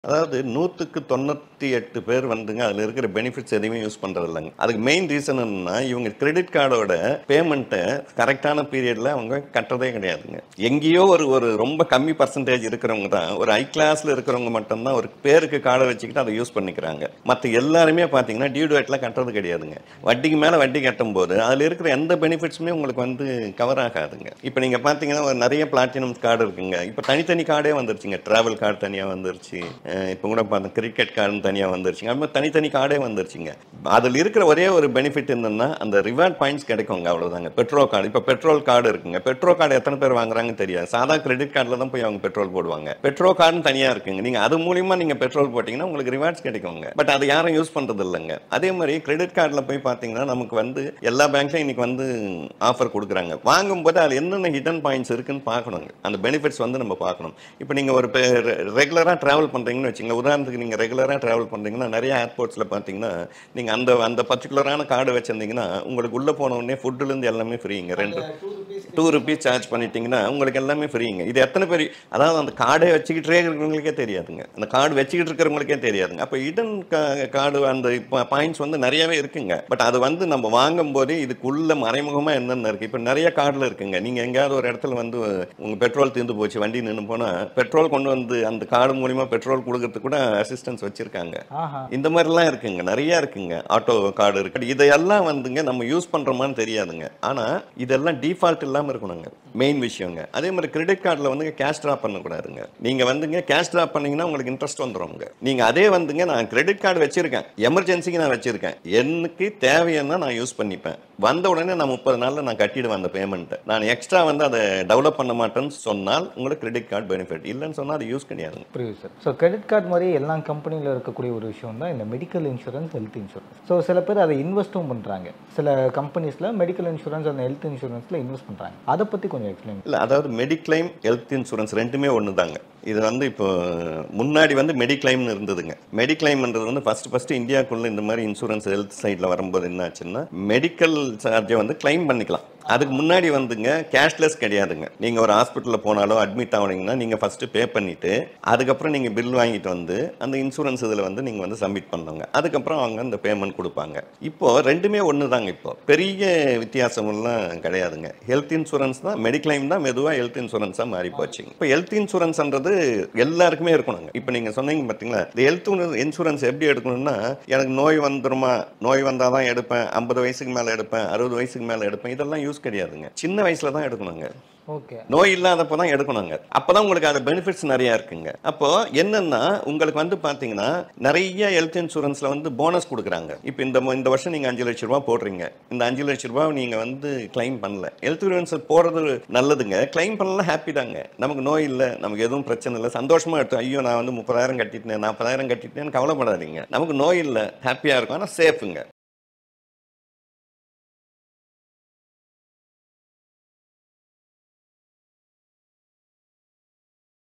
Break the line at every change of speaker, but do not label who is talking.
அதாவது நூற்றுக்கு தொண்ணூற்றி எட்டு பேர் வந்துங்க அதில் இருக்கிற பெனிஃபிட்ஸ் எதையுமே யூஸ் பண்ணுறது இல்லைங்க அதுக்கு மெயின் ரீசன் என்னன்னா இவங்க கிரெடிட் கார்டோட பேமெண்ட்டை கரெக்டான பீரியடில் அவங்க கட்டுறதே கிடையாதுங்க எங்கேயோ ஒரு ஒரு ரொம்ப கம்மி பர்சன்டேஜ் இருக்கிறவங்க தான் ஒரு ஹை கிளாஸில் இருக்கிறவங்க மட்டும்தான் ஒரு பேருக்கு கார்டை வச்சுக்கிட்டு அதை யூஸ் பண்ணிக்கிறாங்க மற்ற எல்லாருமே பார்த்தீங்கன்னா டியூ டேட்டில் கட்டுறது கிடையாதுங்க வட்டிக்கு மேலே வட்டி கட்டும்போது அதில் இருக்கிற எந்த பெனிஃபிட்ஸுமே உங்களுக்கு வந்து கவர் ஆகாதுங்க இப்போ நீங்கள் பார்த்தீங்கன்னா ஒரு நிறைய பிளாட்டினம் கார்டு இருக்குங்க இப்போ தனித்தனி கார்டே வந்துருச்சுங்க ட்ராவல் கார்டு தனியாக வந்துருச்சு அஹ் இப்போ கூட பார்த்தா கிரிக்கெட் கார்டுன்னு தனியாக வந்துருச்சுங்க அது மாதிரி தனித்தனி கார்டே வந்துருச்சுங்க அதில் இருக்கிற ஒரே ஒரு பெனிஃபிட் என்னன்னா அந்த ரிவார்ட் பாயிண்ட்ஸ் கிடைக்குங்க அவ்வளோதாங்க பெட்ரோல் கார்டு இப்போ பெட்ரோல் கார்டு இருக்குங்க பெட்ரோல் கார்டு எத்தனை பேர் வாங்குறாங்கன்னு தெரியாது சாதா கிரெடிட் கார்டில் தான் போய் அவங்க பெட்ரோல் போடுவாங்க பெட்ரோல் கார்டுன்னு தனியாக இருக்குங்க நீங்கள் அது மூலியமா நீங்கள் பெட்ரோல் போட்டிங்கன்னா உங்களுக்கு ரிவார்ட்ஸ் கிடைக்குங்க பட் அதை யாரும் யூஸ் பண்ணுறது இல்லைங்க அதே மாதிரி கிரெடிட் கார்டில் போய் பார்த்தீங்கன்னா நமக்கு வந்து எல்லா பேங்க்லையும் இன்னைக்கு வந்து ஆஃபர் கொடுக்குறாங்க வாங்கும்போது அதில் என்னென்ன ஹிடன் பாயிண்ட்ஸ் இருக்குன்னு பார்க்கணுங்க அந்த பெனிஃபிட்ஸ் வந்து நம்ம பார்க்கணும் இப்போ நீங்கள் ஒரு ரெகுலராக ட்ராவல் பண்ணுறீங்கன்னு வச்சுங்க உதாரணத்துக்கு நீங்கள் ரெகுலராக ட்ராவல் பண்ணுறீங்கன்னா நிறைய ஏர்போர்ட்ஸில் பார்த்தீங்கன்னா நீங்கள் அந்த அந்த பர்டிகுலரான கார்டு வச்சிருந்தீங்கன்னா உங்களுக்கு உள்ளே போன உடனே ஃபுட்டுலேருந்து எல்லாமே ஃப்ரீங்க ரெண்டு டூ ருபீஸ் சார்ஜ் பண்ணிட்டீங்கன்னா உங்களுக்கு எல்லாமே ஃப்ரீங்க இது எத்தனை பேர் அதாவது அந்த கார்டை வச்சுக்கிட்டே இருக்கிறவங்களுக்கே தெரியாதுங்க அந்த கார்டு வச்சுக்கிட்டு இருக்கிறவங்களுக்கே தெரியாதுங்க அப்போ இடன் கார்டு அந்த பாயிண்ட்ஸ் வந்து நிறையவே இருக்குங்க பட் அது வந்து நம்ம வாங்கும் போதே இதுக்குள்ள மறைமுகமாக என்னென்ன இருக்கு இப்போ நிறைய கார்டில் இருக்குங்க நீங்கள் எங்கேயாவது ஒரு இடத்துல வந்து உங்கள் பெட்ரோல் தீர்ந்து போச்சு வண்டி நின்று போனால் பெட்ரோல் கொண்டு வந்து அந்த கார்டு மூலிமா பெட்ரோல் கொடுக்கறதுக்கு கூட அசிஸ்டன்ஸ் வச்சிருக்காங்க
ஆஹா
இந்த மாதிரிலாம் இருக்குங்க நிறைய இருக்குங்க ஆட்டோ கார்டு இருக்கு இதெல்லாம் வந்துங்க நம்ம யூஸ் பண்றோமான்னு தெரியாதுங்க ஆனா இதெல்லாம் டிஃபால்ட் இல்லாம இருக்கணுங்க மெயின் விஷயங்க அதே மாதிரி கிரெடிட் கார்டில் வந்துங்க கேஷ் ட்ராப் பண்ணக்கூடாதுங்க நீங்க வந்துங்க கேஷ் ட்ராப் பண்ணீங்கன்னா உங்களுக்கு இன்ட்ரெஸ்ட் வந்துருங்க நீங்க அதே வந்துங்க நான் கிரெடிட் கார்டு வச்சிருக்கேன் எமர்ஜென்சிக்கு நான் வச்சிருக்கேன் எனக்கு தேவையான நான் யூஸ் பண்ணிப்பேன் வந்த உடனே நான் முப்பது நாள்ல நான் கட்டிடுவேன் அந்த பேமெண்ட்டை நான் எக்ஸ்ட்ரா வந்து அதை டெவலப் பண்ண மாட்டேன்னு சொன்னால் உங்களுக்கு கிரெடிட் கார்டு பெனிஃபிட் இல்லைன்னு சொன்னா அது யூஸ் கிடையாதுங்க
புரியுது சார் ஸோ கிரெடிட் கார்டு மாதிரி எல்லா கம்பெனியில் இருக்கக்கூடிய ஒரு விஷயம் தான் இந்த medical insurance health insurance so சில பேர் அதை இன்வெஸ்ட்டும் பண்ணுறாங்க சில கம்பெனிஸில் மெடிக்கல் இன்சூரன்ஸ் அந்த ஹெல்த் இன்சூரன்ஸில் இன்வெஸ்ட் பண்ணுறாங்க அதை பற்றி கொஞ்சம் எக்ஸ்பிளைன்
இல்லை அதாவது மெடிக்ளைம் ஹெல்த் இன்சூரன்ஸ் ரெண்டுமே ஒன்று தாங்க இது வந்து இப்போ முன்னாடி வந்து மெடிக்ளைம்னு இருந்ததுங்க மெடிக்ளைம்ன்றது வந்து ஃபர்ஸ்ட் ஃபர்ஸ்ட் இந்தியாக்குள்ள இந்த மாதிரி இன்சூரன்ஸ் ஹெல்த் சைடில் வரும்போது என்ன ஆச்சுன்னா மெடிக்கல் சார்ஜை வந்து கிளைம் பண்ணிக்கலாம் அதுக்கு முன்னாடி வந்துங்க கேஷ்லெஸ் கிடையாதுங்க நீங்கள் ஒரு ஹாஸ்பிட்டலில் போனாலோ அட்மிட் ஆகுனீங்கன்னா நீங்கள் ஃபஸ்ட்டு பே பண்ணிவிட்டு அதுக்கப்புறம் நீங்கள் பில் வாங்கிட்டு வந்து அந்த இன்சூரன்ஸ் இதில் வந்து நீங்கள் வந்து சப்மிட் பண்ணுங்க அதுக்கப்புறம் அவங்க அந்த பேமெண்ட் கொடுப்பாங்க இப்போ ரெண்டுமே ஒன்று தாங்க இப்போ பெரிய வித்தியாசமெல்லாம் கிடையாதுங்க ஹெல்த் இன்சூரன்ஸ் தான் மெடிக்ளைம் தான் மெதுவாக ஹெல்த் இன்சூரன்ஸாக மாறி போச்சுங்க இப்போ ஹெல்த் இன்சூரன்ஸ்ன்றது எல்லாருக்குமே இருக்கணுங்க இப்போ நீங்கள் சொன்னீங்க பார்த்தீங்களா இந்த ஹெல்த் இன்சூரன்ஸ் எப்படி எடுக்கணும்னா எனக்கு நோய் வந்துருமா நோய் வந்தால் தான் எடுப்பேன் ஐம்பது வயசுக்கு மேலே எடுப்பேன் அறுபது வயசுக்கு மேலே எடுப்பேன் இதெல்லாம் யூஸ் கிடையாதுங்க சின்ன வயசுல தான் எடுக்கணுங்க
ஓகே
நோய் இல்லாதப்போ தான் எடுக்கணுங்க அப்பதான் உங்களுக்கு அது பெனிஃபிட்ஸ் நிறைய இருக்குங்க அப்போ என்னன்னா உங்களுக்கு வந்து பாத்தீங்கன்னா நிறைய ஹெல்த் இன்சூரன்ஸ்ல வந்து போனஸ் கொடுக்குறாங்க இப்போ இந்த ம- இந்த வருஷம் நீங்க அஞ்சு லட்ச ரூபாய் போடுறீங்க இந்த அஞ்சு லட்ச ரூபாய் நீங்க வந்து கிளைம் பண்ணல ஹெல்த் இன்சூரன்ஸ் போடுறது நல்லதுங்க கிளைம் பண்ணலாம் ஹாப்பி தாங்க நமக்கு நோய் இல்லை நமக்கு எதுவும் பிரச்சனை இல்லை சந்தோஷமா எடுத்து ஐயோ நான் வந்து முப்பதாயிரம் கட்டிட்டேன் நாற்பதாயிரம் கட்டிட்டேன்னு கவலைப்படாதீங்க நமக்கு நோய் இல்லை ஹாப்பியா இருக்கும் ஆனால் சேஃபுங்க